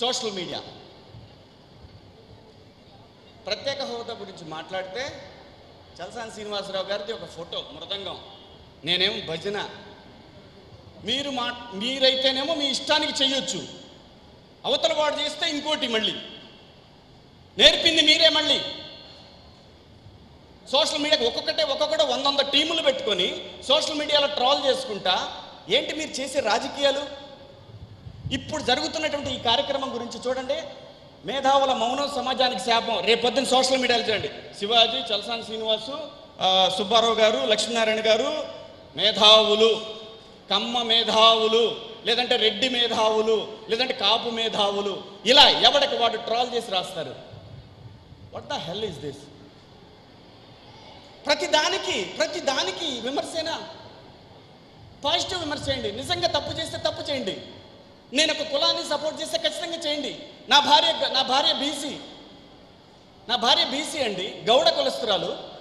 social media ప్రత్యేక హోదా గురించి మాట్లాడితే చలసాని శ్రీనివాసరావు గారిది ఒక ఫోటో మృదంగం నేనేం భజన మీరు మా మీరైతేనేమో మీ ఇష్టానికి చెయ్యొచ్చు అవతల వాడు చేస్తే ఇంకోటి మళ్ళీ నేర్పింది మీరే మళ్ళీ సోషల్ మీడియాకి ఒక్కొక్కటే ఒక్కొక్కటి వంద వంద టీములు పెట్టుకొని సోషల్ మీడియాలో ట్రాల్ చేసుకుంటా ఏంటి మీరు చేసే రాజకీయాలు ఇప్పుడు జరుగుతున్నటువంటి ఈ కార్యక్రమం గురించి చూడండి మేధావుల మౌనం సమాజానికి శాపం రేపొద్దున సోషల్ మీడియాలో చూడండి శివాజీ చలసాని శ్రీనివాసు ఆ, సుబ్బారావు గారు లక్ష్మీనారాయణ గారు మేధావులు కమ్మ మేధావులు లేదంటే రెడ్డి మేధావులు లేదంటే కాపు మేధావులు ఇలా ఎవడికి వాడు ట్రాల్ చేసి రాస్తారు what the hell is this ప్రతి దానికి ప్రతి దానికి విమర్శేనా పాజిటివ్ విమర్శ చేయండి నిజంగా తప్పు చేస్తే తప్పు చేయండి నేను ఒక కులాన్ని సపోర్ట్ చేస్తే ఖచ్చితంగా చేయండి నా భార్య నా భార్య బీసీ నా భార్య బీసీ అండి గౌడ కులస్తురాలు